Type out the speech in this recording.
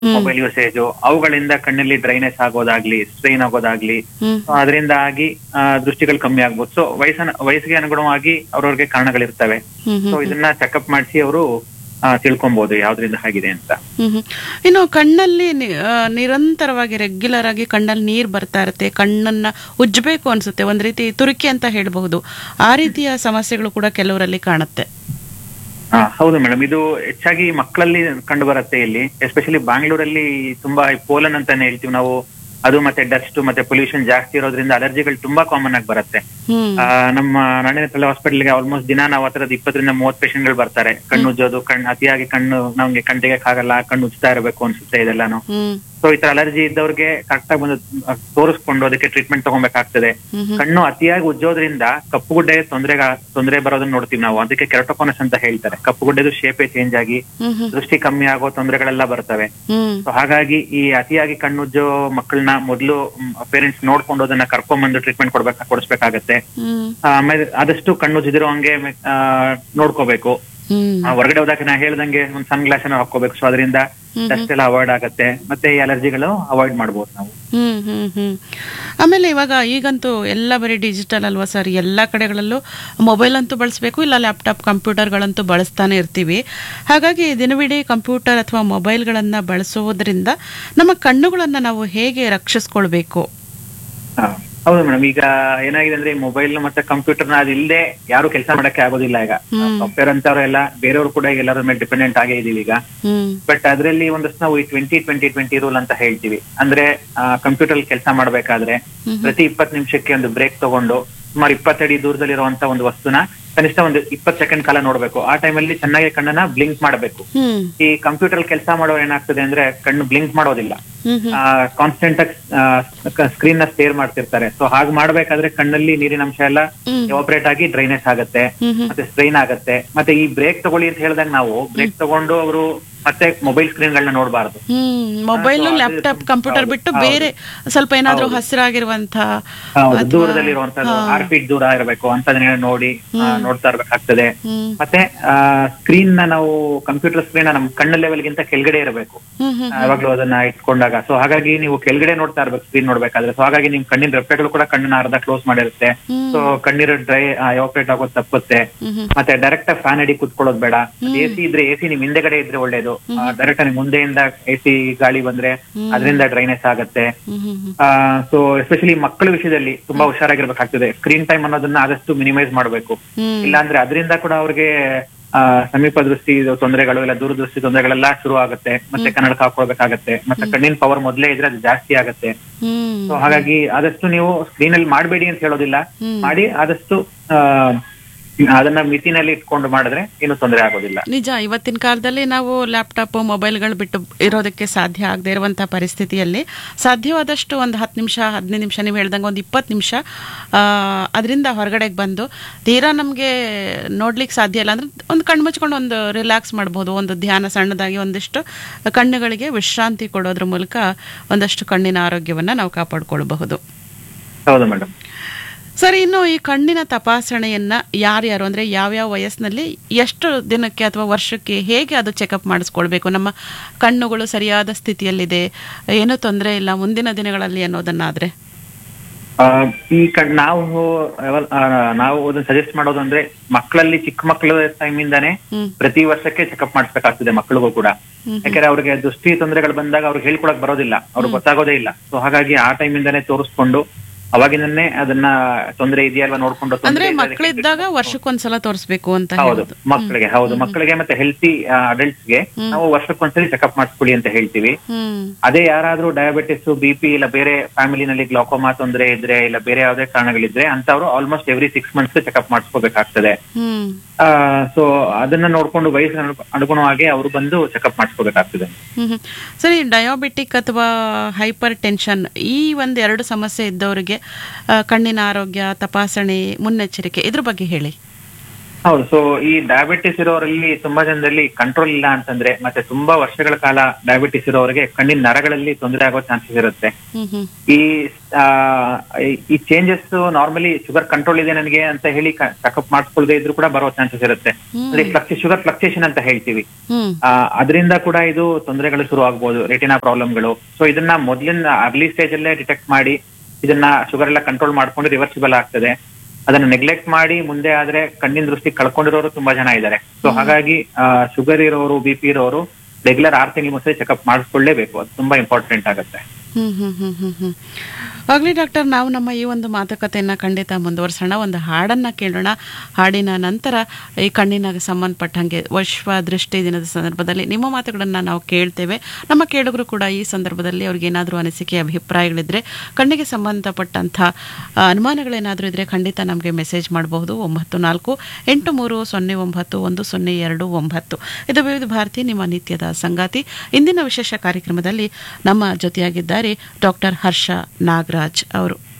Mobile usage ಅವುಗಳಿಂದ ಕಣ್ಣಲ್ಲಿ dryness ಆಗೋದಾಗ್ಲಿ ಸ್ಟ್ರೈನ್ ಆಗೋದಾಗ್ಲಿ ಹ್ಮ್ ಸೊ ಅದರಿಂದ ಆಗಿ ಆ, ದೃಷ್ಟಿಗಳು ಕಮ್ಮಿ ಆಗ್ಬೋದು ಸೊ ವಯಸ್ಸನ ವಯಸ್ಸಿಗೆ ಅನುಗುಣವಾಗಿ ಅವ್ರವ್ರಿಗೆ ಕಾರಣಗಳಿರ್ತವೆ ಹ್ಮ್ ಸೊ ಹ್ಮ್ ಇದನ್ನ ಚೆಕಪ್ ಮಾಡಿಸಿ ಅವರು ತಿಳ್ಕೊಬಹುದು ಯಾವ್ದ್ರಿಂದ ಆಗಿದೆ ಅಂತ ಹ್ಮ್ ಹ್ಮ್. ಇನ್ನು ಕಣ್ಣಲ್ಲಿ ನಿ- ಆ, ನಿರಂತರವಾಗಿ ರೆಗ್ಯುಲರ್ ಆಗಿ ಕಣ್ಣಲ್ಲಿ ನೀರ್ ಬರ್ತಾ ಇರುತ್ತೆ ಕಣ್ಣನ್ನ ಉಜ್ಜಬೇಕು ಅನ್ಸುತ್ತೆ ಒಂದ್ ರೀತಿ ತುರುಕಿ ಅಂತ ಹೇಳಬಹುದು ಆ ರೀತಿಯ ಸಮಸ್ಯೆಗಳು ಕೂಡ ಕೆಲವರಲ್ಲಿ ಕಾಣುತ್ತೆ ಆ, ಹೌದು ಮೇಡಮ್ ಇದು ಹೆಚ್ಚಾಗಿ ಮಕ್ಕಳಲ್ಲಿ ಕಂಡು ಬರುತ್ತೆ ಇಲ್ಲಿ ಎಸ್ಪೆಷಲಿ ಬ್ಯಾಂಗ್ಳೂರಲ್ಲಿ ತುಂಬಾ ಪೋಲನ್ ಅಂತಾನೆ ಹೇಳ್ತೀವಿ ನಾವು ಅದು ಮತ್ತೆ ಡಸ್ಟ್ ಮತ್ತೆ ಪೊಲ್ಯೂಷನ್ ಜಾಸ್ತಿ ಇರೋದ್ರಿಂದ ಅಲರ್ಜಿಗಳು ತುಂಬಾ ಕಾಮನ್ ಆಗಿ ಬರುತ್ತೆ ಹ್ಮ್ ಆ, ನಮ್ಮ ನಾಡಿನ ಹಾಸ್ಪಿಟಲ್ಗೆ ಆಲ್ಮೋಸ್ಟ್ ದಿನ ನಾವು ಹತ್ರದ ಇಪ್ಪತ್ತರಿಂದ ಮೂವತ್ತು ಪೇಷಂಟ್ಗಳು ಬರ್ತಾರೆ ಕಣ್ಣು ಉಜ್ಜೋದು ಕಣ್ಣು ಅತಿಯಾಗಿ ಕಣ್ಣು ನಮ್ಗೆ ಕಣ್ ತೆಗಿಯಕ್ಕಾಗಲ್ಲ ಕಣ್ಣು ಉಜ್ತಾ ಇರಬೇಕು ಅನ್ಸುತ್ತೆ ಇದೆಲ್ಲಾನು ಹ್ಮ್ ಸೊ ಈ ತರ ಅಲರ್ಜಿ ಇದ್ದವ್ರಿಗೆ ಕರೆಕ್ಟ್ ಆಗಿ ಬಂದು ಆ, ತೋರಿಸ್ಕೊಂಡು ಅದಕ್ಕೆ ಟ್ರೀಟ್ಮೆಂಟ್ ತಗೊಬೇಕಾಗ್ತದೆ ಹ್ಮ್ ಹ್ಮ್. ಕಣ್ಣು ಅತಿಯಾಗಿ ಉಜ್ಜೋದ್ರಿಂದ ಕಪ್ಪು ಗುಡ್ಡೆ ತೊಂದರೆ ತೊಂದರೆ ಬರೋದನ್ನ ನೋಡ್ತೀವಿ ನಾವು ಅದಕ್ಕೆ ಕೆರಟೋಕೋನಸ್ ಅಂತ ಹೇಳ್ತಾರೆ ಕಪ್ಪು ಗುಡ್ಡೆದು ಶೇಪೇ ಚೇಂಜ್ ಆಗಿ ಹ್ಮ್ ಹ್ಮ್ ದೃಷ್ಟಿ ಕಮ್ಮಿ ಆಗೋ ತೊಂದರೆಗಳೆಲ್ಲ ಬರ್ತವೆ ಹ್ಮ್ ಸೊ ಹಾಗಾಗಿ ಈ ಅತಿಯಾಗಿ ಕಣ್ಣುಜ್ಜೋ ಮಕ್ಕಳನ್ನ ಮೊದಲು ಪೇರೆಂಟ್ಸ್ ನೋಡ್ಕೊಂಡು ಅದನ್ನ ಕರ್ಕೊಂಡ್ಬಂದು ಟ್ರೀಟ್ಮೆಂಟ್ ಕೊಡ್ಬೇಕು ಕೊಡಿಸ್ಬೇಕಾಗತ್ತೆ ಹ್ಮ್ ಆಮೇಲೆ ಆದಷ್ಟು ಕಣ್ಣುಜ್ಜಿದಿರೋ ಹಂಗೆ ಆ, ನೋಡ್ಕೋಬೇಕು ಹ್ಮ್ ಆ, ಹೊರಗಡೆ ಹೋದಾಗ ನಾ ಹೇಳ್ದಂಗೆ ಒಂದ್ ಸನ್ ಗ್ಲಾಸ್ ಅನ್ನ ಹಾಕೋಬೇಕು ಸೊ ಅದರಿಂದ ಹ್ಮ್ ಡಸ್ಟ್ ಎಲ್ಲ ಅವಾಯ್ಡ್ ಆಗತ್ತೆ ಮತ್ತೆ ಈ ಅಲರ್ಜಿಗಳು ಅವಾಯ್ಡ್ ಮಾಡ್ಬೋದು ನಾವು ಹ್ಮ್ ಹ್ಮ್ ಹ್ಮ್ ಆಮೇಲೆ ಇವಾಗ ಈಗಂತೂ ಎಲ್ಲ ಬರೀ ಡಿಜಿಟಲ್ ಅಲ್ವಾ ಸರ್ ಎಲ್ಲ ಕಡೆಗಳಲ್ಲೂ ಮೊಬೈಲ್ ಅಂತೂ ಬಳಸಬೇಕು ಇಲ್ಲ ಲ್ಯಾಪ್ಟಾಪ್ ಕಂಪ್ಯೂಟರ್ಗಳಂತೂ ಬಳಸ್ತಾನೆ ಇರ್ತೀವಿ ಹಾಗಾಗಿ ದಿನವಿಡೀ ಕಂಪ್ಯೂಟರ್ ಅಥವಾ ಮೊಬೈಲ್ಗಳನ್ನ ಬಳಸೋದ್ರಿಂದ ನಮ್ಮ ಕಣ್ಣುಗಳನ್ನ ನಾವು ಹೇಗೆ ರಕ್ಷಿಸ್ಕೊಳ್ಬೇಕು ಹಾ. ಹೌದು ಮೇಡಮ್ ಈಗ ಏನಾಗಿದೆ ಅಂದ್ರೆ ಮೊಬೈಲ್ ಮತ್ತೆ ಕಂಪ್ಯೂಟರ್ ನ ಅದಿಲ್ಲದೆ ಯಾರು ಕೆಲಸ ಮಾಡಕ್ಕೆ ಆಗೋದಿಲ್ಲ ಈಗ ಹ್ಮ್. ಸಾಫ್ಟ್ವೇರ್ ಅಂತವ್ರೆಲ್ಲ ಬೇರೆಯವ್ರು ಕೂಡ ಈಗ ಎಲ್ಲರ ಮೇಲೆ ಡಿಪೆಂಡೆಂಟ್ ಆಗೇ ಇದೀವಿ ಈಗ ಹ್ಮ್ ಬಟ್ ಅದರಲ್ಲಿ ಒಂದಷ್ಟು ನಾವು ಈ ಟ್ವೆಂಟಿ ಟ್ವೆಂಟಿ ಟ್ವೆಂಟಿ ರೂಲ್ ಅಂತ ಹೇಳ್ತೀವಿ ಅಂದ್ರೆ ಕಂಪ್ಯೂಟರ್ ಕೆಲಸ ಮಾಡ್ಬೇಕಾದ್ರೆ ಹ್ಮ್. ಪ್ರತಿ ಇಪ್ಪತ್ತು ನಿಮಿಷಕ್ಕೆ ಒಂದು ಬ್ರೇಕ್ ತಗೊಂಡು ಸುಮಾರು ಇಪ್ಪತ್ತಡಿ ದೂರದಲ್ಲಿರುವಂತ ಒಂದು ವಸ್ತುನ ಕನಿಷ್ಠ ಒಂದು ಇಪ್ಪತ್ತು ಸೆಕೆಂಡ್ ಕಾಲ ನೋಡ್ಬೇಕು ಆ ಟೈಮಲ್ಲಿ ಚೆನ್ನಾಗಿ ಕಣ್ಣನ್ನ ಬ್ಲಿಂಕ್ ಮಾಡಬೇಕು ಹ್ಮ್ ಈ ಕಂಪ್ಯೂಟರ್ ಕೆಲಸ ಮಾಡೋರು ಏನಾಗ್ತದೆ ಅಂದ್ರೆ ಕಣ್ಣು ಬ್ಲಿಂಕ್ ಮಾಡೋದಿಲ್ಲ ಹ್ಮ್ ಹ್ಮ್ ಕಾನ್ಸ್ಟೆಂಟ್ ಆಗಿ ಸ್ಕ್ರೀನ್ ನ ಸ್ಟೇರ್ ಮಾಡ್ತಿರ್ತಾರೆ ಸೊ ಹಾಗೆ ಮಾಡ್ಬೇಕಾದ್ರೆ ಕಣ್ಣಲ್ಲಿ ನೀರಿನ ಅಂಶ ಎಲ್ಲ ಹ್ಮ್. ಎವಾಪರೇಟ್ ಆಗಿ ಡ್ರೈನೆಸ್ ಆಗತ್ತೆ ಹ್ಮ್ ಹ್ಮ್ ಮತ್ತೆ ಸ್ಟ್ರೈನ್ ಆಗತ್ತೆ ಮತ್ತೆ ಈ ಬ್ರೇಕ್ ತಗೊಳ್ಳಿ ಅಂತ ಹೇಳಿದಾಗ ನಾವು ಬ್ರೇಕ್ ತಗೊಂಡು ಅವರು ಮತ್ತೆ ಮೊಬೈಲ್ ಸ್ಕ್ರೀನ್ ಗಳನ್ನ ನೋಡಬಾರ್ದು ಹ್ಮ್ ಮೊಬೈಲ್ ಅದು ಅದು ಲ್ಯಾಪ್ಟಾಪ್ ತುಂಬ- ಕಂಪ್ಯೂಟರ್ ಹೌದು, ಬಿಟ್ಟು ಹೌದು. ಬೇರೆ ಸ್ವಲ್ಪ ಏನಾದ್ರೂ ಹೌದು. ಹಸಿರಾಗಿರುವಂತ ದೂರದಲ್ಲಿರುವಂತದ್ದು ಆರ್ ಫೀಟ್ ದೂರ ಇರಬೇಕು ಅಂತದನ್ನ ನೋಡಿ ಆ, ನೋಡ್ತಾ ಇರ್ಬೇಕಾಗ್ತದೆ ಹ್ಮ್ ಮತ್ತೆ ಸ್ಕ್ರೀನ್ ನ ನಾವು ಕಂಪ್ಯೂಟರ್ ಸ್ಕ್ರೀನ್ ನಮ್ ಕಣ್ಣ ಲೆವೆಲ್ ಗಿಂತ ಕೆಳಗಡೆ ಇರಬೇಕು ಹ್ಮ್ ಹ್ಮ್ ಯಾವಾಗ್ಲೂ ಅದನ್ನ ಇಟ್ಕೊಂಡಾಗ ಸೊ ಹಾಗಾಗಿ ನೀವು ಕೆಳಗಡೆ ನೋಡ್ತಾ ಇರ್ಬೇಕು ಸ್ಕ್ರೀನ್ ನೋಡ್ಬೇಕಾದ್ರೆ ಸೊ ಹಾಗಾಗಿ ನಿಮ್ ಕಣ್ಣಿನ ರೆಪ್ಪೆಗಳು ಕೂಡ ಕಣ್ಣನ್ನ ಅರ್ಧ ಕ್ಲೋಸ್ ಮಾಡಿರುತ್ತೆ ಹ್ಮ್. ಸೊ ಕಣ್ಣೀರು ಡ್ರೈ ಎವಾಪರೇಟ್ ಆಗೋದು ತಪ್ಪುತ್ತೆ ಹ್ಮ್ ಹ್ಮ್ ಮತ್ತೆ ಡೈರೆಕ್ಟ್ ಆಗಿ ಫ್ಯಾನ್ ಅಡಿ ಕುತ್ಕೊಳ್ಳೋದು ಬೇಡ ಎ ಸಿ ಇದ್ರೆ ಎ ಸಿ ನಿಮ್ ಹಿಂದೆಗಡೆ ಇದ್ರೆ ಒಳ್ಳೇದು ಡೈರೆಕ್ಟ್ ನಿಮ್ ಮುಂದೆಯಿಂದ ಎ ಸಿ ಗಾಳಿ ಬಂದ್ರೆ ಅದರಿಂದ ಡ್ರೈನೆಸ್ ಆಗತ್ತೆ ಹ್ಮ್ ಹ್ಮ್ ಹ್ಮ್ ಸೊ ಎಸ್ಪೆಷಲಿ ಮಕ್ಕಳ ವಿಷಯದಲ್ಲಿ ತುಂಬಾ ಹುಷಾರಾಗಿರ್ಬೇಕಾಗ್ತದೆ ಸ್ಕ್ರೀನ್ ಟೈಮ್ ಅನ್ನೋದನ್ನ ಆದಷ್ಟು ಮಿನಿಮೈಸ್ ಮಾಡಬೇಕು ಹ್ಮ್ ಇಲ್ಲಾಂದ್ರೆ ಅದರಿಂದ ಕೂಡ ಅವ್ರಿಗೆ ಆ, ಸಮೀಪ ದೃಷ್ಟಿ ಇದು ತೊಂದರೆಗಳು ಇಲ್ಲ ದೂರದೃಷ್ಟಿ ತೊಂದರೆಗಳೆಲ್ಲ ಶುರು ಆಗುತ್ತೆ ಮತ್ತೆ ಕನ್ನಡಕ ಹಾಕೊಳ್ಬೇಕಾಗತ್ತೆ ಮತ್ತೆ ಕಣ್ಣಿನ ಪವರ್ ಮೊದಲೇ ಇದ್ರೆ ಅದು ಜಾಸ್ತಿ ಆಗುತ್ತೆ ಹ್ಮ್ ಸೊ ಹಾಗಾಗಿ ಆದಷ್ಟು ನೀವು ಸ್ಕ್ರೀನ್ ಅಲ್ಲಿ ಮಾಡಬೇಡಿ ಅಂತ ಹೇಳೋದಿಲ್ಲ ಹ್ಮ್. ಮಾಡಿ ಆದಷ್ಟು ಆ, ಅದನ್ನ ಮಿತಿನಲ್ಲಿ ಇಟ್ಕೊಂಡು ಮಾಡಿದ್ರೆ ಏನು ತೊಂದರೆ ಆಗೋದಿಲ್ಲ ನಿಜ ಇವತ್ತಿನ ಕಾಲದಲ್ಲಿ ನಾವು ಲ್ಯಾಪ್ಟಾಪ್ ಮೊಬೈಲ್ಗಳು ಬಿಟ್ಟು ಇರೋದಕ್ಕೆ ಸಾಧ್ಯ ಆಗದೆ ಇರುವಂಥ ಪರಿಸ್ಥಿತಿಯಲ್ಲಿ ಸಾಧ್ಯವಾದಷ್ಟು ಒಂದು ಹತ್ತು ನಿಮಿಷ ಹದಿನೈದು ನಿಮಿಷ ನೀವು ಹೇಳ್ದಂಗೆ ಒಂದು ಇಪ್ಪತ್ತು ನಿಮಿಷ ಅದರಿಂದ ಹೊರಗಡೆಗೆ ಬಂದು ತೀರಾ ನಮಗೆ ನೋಡ್ಲಿಕ್ಕೆ ಸಾಧ್ಯ ಇಲ್ಲ ಅಂದ್ರೆ ಒಂದು ಕಣ್ಣು ಮುಚ್ಕೊಂಡು ಒಂದು ರಿಲ್ಯಾಕ್ಸ್ ಮಾಡ್ಬೋದು ಒಂದು ಧ್ಯಾನ ಸಣ್ಣದಾಗಿ ಒಂದಿಷ್ಟು ಕಣ್ಣುಗಳಿಗೆ ವಿಶ್ರಾಂತಿ ಕೊಡೋದ್ರ ಮೂಲಕ ಒಂದಷ್ಟು ಕಣ್ಣಿನ ಆರೋಗ್ಯವನ್ನು ನಾವು ಕಾಪಾಡ್ಕೊಳ್ಬಹುದು ಹೌದು ಮೇಡಮ್ ಸರಿ ಇನ್ನು ಈ ಕಣ್ಣಿನ ತಪಾಸಣೆಯನ್ನ ಯಾರ್ಯಾರು ಅಂದ್ರೆ ಯಾವ್ಯಾವ ವಯಸ್ಸಿನಲ್ಲಿ ಎಷ್ಟು ದಿನಕ್ಕೆ ಅಥವಾ ವರ್ಷಕ್ಕೆ ಹೇಗೆ ಅದು ಚೆಕಪ್ ಮಾಡಿಸ್ಕೊಳ್ಬೇಕು ನಮ್ಮ ಕಣ್ಣುಗಳು ಸರಿಯಾದ ಸ್ಥಿತಿಯಲ್ಲಿದೆ ಏನೂ ತೊಂದರೆ ಇಲ್ಲ ಮುಂದಿನ ದಿನಗಳಲ್ಲಿ ಅನ್ನೋದನ್ನಾದ್ರೆ ಆ, ಈ ಕಣ್ ನಾವು ಯಾವಲ್- ಆ, ನಾವು ಅದನ್ನ ಸಜೆಸ್ಟ್ ಮಾಡೋದು ಅಂದ್ರೆ ಮಕ್ಕಳಲ್ಲಿ ಚಿಕ್ಕ ಮಕ್ಕಳ ಟೈಮಿಂದಾನೇ ಹ್ಮ್ ಪ್ರತಿ ವರ್ಷಕ್ಕೆ ಚೆಕಪ್ ಮಾಡಿಸ್ಬೇಕಾಗ್ತದೆ ಮಕ್ಕಳಿಗೂ ಕೂಡ ಯಾಕಂದ್ರೆ ಅವ್ರಿಗೆ ದೃಷ್ಟಿ ತೊಂದರೆಗಳು ಬಂದಾಗ ಅವ್ರಿಗೆ ಹೇಳ್ಕೊಳಕ್ ಬರೋದಿಲ್ಲ ಅವ್ರಿಗೆ ಗೊತ್ತಾಗೋದೇ ಇಲ್ಲ ಸೊ ಹಾಗಾಗಿ ಆ ಟೈಮಿಂದಾನೇ ತೋರಿಸ್ಕೊಂಡು ಅವಾಗಿಂದನೇ ಅದನ್ನ ತೊಂದರೆ ಇದೆಯಾ ಅಲ್ವಾ ನೋಡ್ಕೊಂಡು ತೊಂದ್ರೆ ಅಂದ್ರೆ ಇದ್ರೆ ಅದಕ್ಕೆ ಮಕ್ಕಳಿದ್ದಾಗ ವರ್ಷಕ್ಕೊಂದ್ಸಲ ತೋರಿಸ್ಬೇಕು ಅಂತ ಹೌದು ಹೇಳೋದು ಮಕ್ಕಳಿಗೆ ಹೌದು ಮಕ್ಕಳಿಗೆ ಮತ್ತೆ ಹೆಲ್ತಿ ಅಡಲ್ಟ್ಸ್ ಗೆ ನಾವು ವರ್ಷಕ್ಕೊಂದ್ಸಲಿ ಚೆಕಪ್ ಮಾಡಿಸ್ಕೊಳ್ಳಿ ಅಂತ ಹೇಳ್ತೀವಿ ಹ್ಮ್ ಅದೇ ಯಾರಾದ್ರೂ ಡಯಾಬಿಟಿಸ್ ಬಿ ಪಿ ಇಲ್ಲ ಬೇರೆ ಫ್ಯಾಮಿಲಿನಲ್ಲಿ ಗ್ಲಾಕೋಮಾ ತೊಂದರೆ ಇದ್ರೆ ಇಲ್ಲ ಬೇರೆ ಯಾವುದೇ ಕಾರಣಗಳಿದ್ರೆ ಅಂತವ್ರು almost every six months checkup ಮಾಡಿಸ್ಕೋಬೇಕಾಗ್ತದೆ ಹ್ಮ್ ಸೊ ಅದನ್ನ ನೋಡ್ಕೊಂಡು ವಯಸ್ಸಿನ ಅನು- ಅನುಗುಣವಾಗಿ ಅವರು ಬಂದು ಚೆಕಪ್ ಮಾಡಿಸ್ಕೋಬೇಕಾಗ್ತದೆ ಹ್ಮ್ ಹ್ಮ್. ಸರಿ ಡಯಾಬಿಟಿಕ್ ಅಥವಾ ಹೈಪರ್ ಟೆನ್ಷನ್ ಈ ಒಂದ್ ಎರಡು ಸಮಸ್ಯೆ ಇದ್ದವರಿಗೆ ಆ, ಕಣ್ಣಿನ ಆರೋಗ್ಯ ತಪಾಸಣೆ ಮುನ್ನೆಚ್ಚರಿಕೆ ಇದ್ರ ಬಗ್ಗೆ ಹೇಳಿ ಹೌದು ಸೊ ಈ ಡಯಾಬಿಟಿಸ್ ಇರೋರಲ್ಲಿ ತುಂಬಾ ಜನದಲ್ಲಿ ಕಂಟ್ರೋಲ್ ಇಲ್ಲ ಅಂತಂದ್ರೆ ಮತ್ತೆ ತುಂಬಾ ವರ್ಷಗಳ ಕಾಲ ಡಯಾಬಿಟಿಸ್ ಇರೋರಿಗೆ ಕಣ್ಣಿನ ನರಗಳಲ್ಲಿ ತೊಂದರೆ ಆಗೋ ಚಾನ್ಸಸ್ ಇರುತ್ತೆ ಹ್ಮ್ ಹ್ಮ್ ಈ ಆ, ಈ ಚೇಂಜಸ್ ನಾರ್ಮಲಿ ಶುಗರ್ ಕಂಟ್ರೋಲ್ ಇದೆ ನನಗೆ ಅಂತ ಹೇಳಿ ಚೆಕಪ್ ಮಾಡಿಸ್ಕೊಳ್ದೇ ಇದ್ರು ಕೂಡ ಬರೋ ಚಾನ್ಸಸ್ ಇರುತ್ತೆ ಅಂದ್ರೆ ಫ್ಲಕ್ಸಿ ಶುಗರ್ ಫ್ಲಕ್ಚೇಷನ್ ಅಂತ ಹೇಳ್ತೀವಿ ಹ್ಮ್ ಆ, ಅದರಿಂದ ಕೂಡ ಇದು ತೊಂದರೆಗಳು ಶುರು ಆಗ್ಬೋದು ರೆಟಿನಾ ಪ್ರಾಬ್ಲಮ್ಗಳು ಸೊ ಇದನ್ನ ಮೊದಲಿನ ಅರ್ಲಿ ಸ್ಟೇಜ್ ಅಲ್ಲೇ ಡಿಟೆಕ್ಟ್ ಮಾಡಿ ಇದನ್ನ ಶುಗರ್ ಎಲ್ಲ ಕಂಟ್ರೋಲ್ ಮಾಡ್ಕೊಂಡು ರಿವರ್ಸಿಬಲ್ ಆಗ್ತದೆ ಅದನ್ನ ನೆಗ್ಲೆಕ್ಟ್ ಮಾಡಿ ಮುಂದೆ ಆದ್ರೆ ಕಣ್ಣಿನ ದೃಷ್ಟಿ ಕಳ್ಕೊಂಡಿರೋರು ತುಂಬಾ ಜನ ಇದ್ದಾರೆ ಸೊ ಹಾಗಾಗಿ ಶುಗರ್ ಇರೋರು ಬಿ ಪಿ ಇರೋರು ರೆಗ್ಯುಲರ್ ಆರು ತಿಂಗಳ ಮುಂಚೆ ಚೆಕಪ್ ಮಾಡಿಸ್ಕೊಳ್ಳೇಬೇಕು ಅದು ತುಂಬಾ ಇಂಪಾರ್ಟೆಂಟ್ ಆಗುತ್ತೆ ಹ್ಮ್ ಹ್ಮ್ ಹ್ಮ್ ಹ್ಮ್ ಹ್ಮ್ ಆಗಲಿ ಡಾಕ್ಟರ್ ನಾವು ನಮ್ಮ ಈ ಒಂದು ಮಾತುಕತೆಯನ್ನು ಖಂಡಿತ ಮುಂದುವರ್ಸೋಣ ಒಂದು ಹಾಡನ್ನ ಕೇಳೋಣ ಹಾಡಿನ ನಂತರ ಈ ಕಣ್ಣಿನ ಸಂಬಂಧಪಟ್ಟಂಗೆ ವಿಶ್ವ ದೃಷ್ಟಿ ದಿನದ ಸಂದರ್ಭದಲ್ಲಿ ನಿಮ್ಮ ಮಾತುಗಳನ್ನು ನಾವು ಕೇಳ್ತೇವೆ ನಮ್ಮ ಕೇಳುಗರು ಕೂಡ ಈ ಸಂದರ್ಭದಲ್ಲಿ ಅವ್ರಿಗೆ ಏನಾದರೂ ಅನಿಸಿಕೆ ಅಭಿಪ್ರಾಯಗಳಿದ್ರೆ ಕಣ್ಣಿಗೆ ಸಂಬಂಧಪಟ್ಟಂಥ ಆ, ಅನುಮಾನಗಳೇನಾದರೂ ಇದ್ರೆ ಖಂಡಿತ ನಮಗೆ ಮೆಸೇಜ್ ಮಾಡಬಹುದು ಒಂಬತ್ತು ನಾಲ್ಕು ಎಂಟು ಮೂರು ಸೊನ್ನೆ ಒಂಬತ್ತು ಒಂದು ಸೊನ್ನೆ ಎರಡು ಒಂಬತ್ತು ಇದು ವಿವಿಧ ಭಾರತಿ ನಿಮ್ಮ ನಿತ್ಯದ ಸಂಗಾತಿ ಇಂದಿನ ವಿಶೇಷ ಕಾರ್ಯಕ್ರಮದಲ್ಲಿ ನಮ್ಮ ಜೊತೆಯಾಗಿದ್ದಾರೆ ಡಾಕ್ಟರ್ ಹರ್ಷ ನಾಗರಾಜ್ ಅವರು